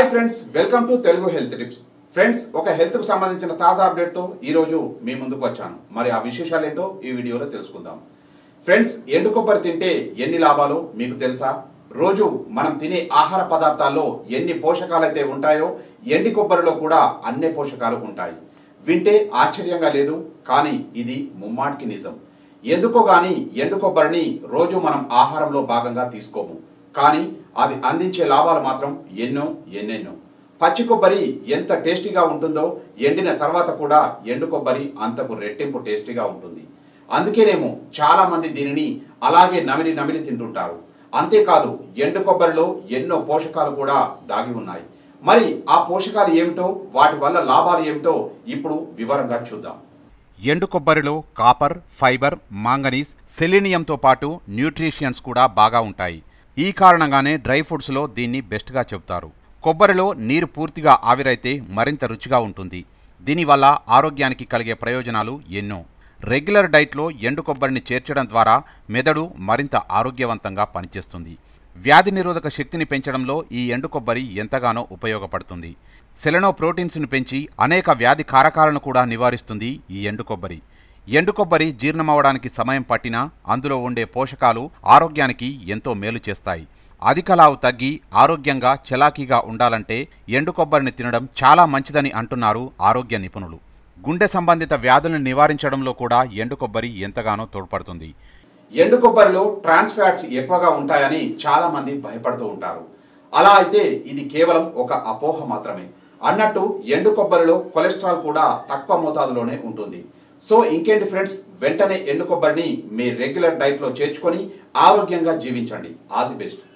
hi friends welcome to Telugu health tips friends ఒక హెల్త్కు సంబంధించిన తాజా అప్డేట్తో ఈరోజు మీ ముందుకు వచ్చాను మరి ఆ విశేషాలు ఏంటో ఈ వీడియోలో తెలుసుకుందాం ఫ్రెండ్స్ ఎండు కొబ్బరి తింటే ఎన్ని లాభాలు మీకు తెలుసా రోజు మనం తినే ఆహార పదార్థాల్లో ఎన్ని పోషకాలు అయితే ఉంటాయో ఎండి కొబ్బరిలో కూడా అన్ని పోషకాలు ఉంటాయి వింటే ఆశ్చర్యంగా లేదు కానీ ఇది ముమ్మాటికి నిజం ఎందుకో గాని ఎండు కొబ్బరిని రోజు మనం ఆహారంలో భాగంగా తీసుకోము కానీ అది అందించే లాభాలు మాత్రం ఎన్నో ఎన్నెన్నో పచ్చి కొబ్బరి ఎంత టేస్టీగా ఉంటుందో ఎండిన తర్వాత కూడా ఎండు కొబ్బరి అంతకు రెట్టింపు టేస్టీగా ఉంటుంది అందుకేనేమో చాలా మంది దీనిని అలాగే నమిలి నమిలి తింటుంటారు అంతేకాదు ఎండు కొబ్బరిలో ఎన్నో పోషకాలు కూడా దాగి ఉన్నాయి మరి ఆ పోషకాలు ఏమిటో వాటి వల్ల లాభాలు ఏమిటో ఇప్పుడు వివరంగా చూద్దాం ఎండు కొబ్బరిలో కాపర్ ఫైబర్ మాంగనీస్ సెలీనియంతో పాటు న్యూట్రిషియన్స్ కూడా బాగా ఉంటాయి ఈ కారణంగానే డ్రై ఫుడ్స్లో దీన్ని బెస్ట్గా చెబుతారు కొబ్బరిలో నీరు పూర్తిగా ఆవిరైతే మరింత రుచిగా ఉంటుంది దీనివల్ల ఆరోగ్యానికి కలిగే ప్రయోజనాలు ఎన్నో రెగ్యులర్ డైట్లో ఎండు కొబ్బరిని చేర్చడం ద్వారా మెదడు మరింత ఆరోగ్యవంతంగా పనిచేస్తుంది వ్యాధి నిరోధక శక్తిని పెంచడంలో ఈ ఎండు కొబ్బరి ఎంతగానో ఉపయోగపడుతుంది సెలెనో ప్రోటీన్స్ను పెంచి అనేక వ్యాధి కారకాలను కూడా నివారిస్తుంది ఈ ఎండు కొబ్బరి ఎండు కొబ్బరి జీర్ణమవడానికి సమయం పట్టినా అందులో ఉండే పోషకాలు ఆరోగ్యానికి ఎంతో మేలు చేస్తాయి అధిక లావు తగ్గి ఆరోగ్యంగా చలాకీగా ఉండాలంటే ఎండు కొబ్బరిని తినడం చాలా మంచిదని అంటున్నారు ఆరోగ్య నిపుణులు గుండె సంబంధిత వ్యాధులను నివారించడంలో కూడా ఎండు కొబ్బరి ఎంతగానో తోడ్పడుతుంది ఎండు కొబ్బరిలో ట్రాన్స్ ఫ్యాట్స్ ఎక్కువగా ఉంటాయని చాలా మంది భయపడుతూ ఉంటారు అలా అయితే ఇది కేవలం ఒక అపోహ మాత్రమే అన్నట్టు ఎండు కొబ్బరిలో కొలెస్ట్రాల్ కూడా తక్కువ మోతాదులోనే ఉంటుంది సో ఇంకేంటి ఫ్రెండ్స్ వెంటనే ఎండు కొబ్బరిని మీ రెగ్యులర్ డైట్లో చేర్చుకొని ఆరోగ్యంగా జీవించండి ఆల్ ది బెస్ట్